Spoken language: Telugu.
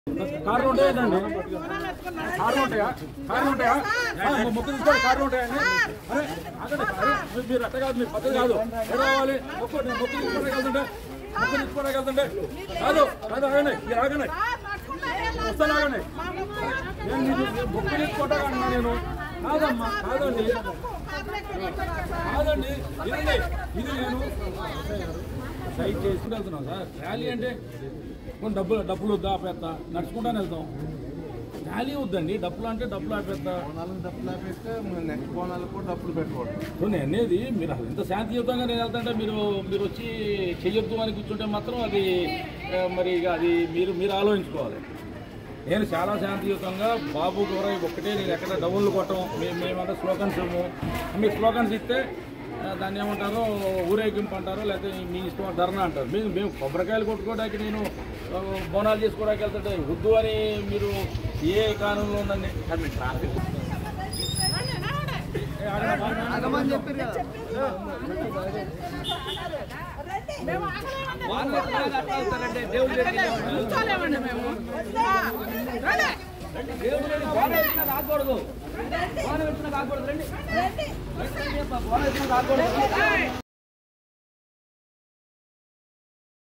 కార్లు ఉంటాయండి కార్లు ఉంటాయా కార్లు ఉంటాయా ఆ, మొక్కు తీసుకోండి కార్లు ఉంటాయండి అరే ఆగండి అరే మీరు- మీరు అట్ట కాదు మీరు పద్ధతి కాదు ఎక్కడ రావాలి మొక్కు నేను మొక్కు తీసుకోవడానికి వెళ్తుంటే మొక్కు తీసుకోవడానికి వెళ్తుంటే కాదు కాదు ఆగండి మీరు ఆగండి వస్తాను ఆగండి నేను మీకు మొక్కు తీసుకోవడానికి అన్నా నేను కాదమ్మా కాదండి కాదండి ఇదండి ఇది నేను సైట్ చేసుకుని వెళ్తున్నాం సార్ ర్యాలీ అంటే కొన్ని డబ్బులు డబ్బులు వద్దా ఆపేస్తా నడుచుకుంటానే వెళ్తాం ర్యాలీ వద్దండి డబ్బులు అంటే డబ్బులు ఆపేస్తా బోనాలను డబ్బులు ఆపేస్తే నెక్స్ట్ బోనాలకు డబ్బులు పెట్టుకోవడం సో నేను అనేది మీరు అసలు ఎంత శాంతియుతంగా నేను వెళ్తుంటే మీరు మీరు వచ్చి చెయ్యొద్దు అని కూర్చుంటే మాత్రం అది ఆ, మరి ఇక అది మీరు మీరు ఆలోచించుకోవాలి నేను చాలా శాంతియుతంగా బాబు కూడా ఒక్కటే నేను ఎక్కడ డౌన్లు కొట్టం మేము మేమంతా స్లోగన్స్ ఇవ్వము మీకు స్లోగన్స్ ఇస్తే ఆ, దాన్ని ఏమంటారో ఊరేగింపు అంటారో లేకపోతే మీ ఇష్టం ధర్నా అంటారు మేము మేము కొబ్బరికాయలు కొట్టుకోవడానికి నేను ఆ, బోనాలు చేసుకోవడానికి వెళ్తుంటే వద్దు అని మీరు ఏ కాలంలో ఉందండి కానీ ట్రాఫిక్ ఏ, ఆగండి, ఆగండి. ఆగమని చెప్పారు కదా మేము ఆగలేమండి. వాళ్ళు ఎట్లా అట్లా అవుతారంటే దేవుడు లేని కూర్చోలేమండి మేము రండి. దేవుడు లేని గోడ ఎత్తినా కాకూడదు గోడ ఎత్తినా కాకూడదు రండి రండి. గోడ ఎత్తినా కాకూడదు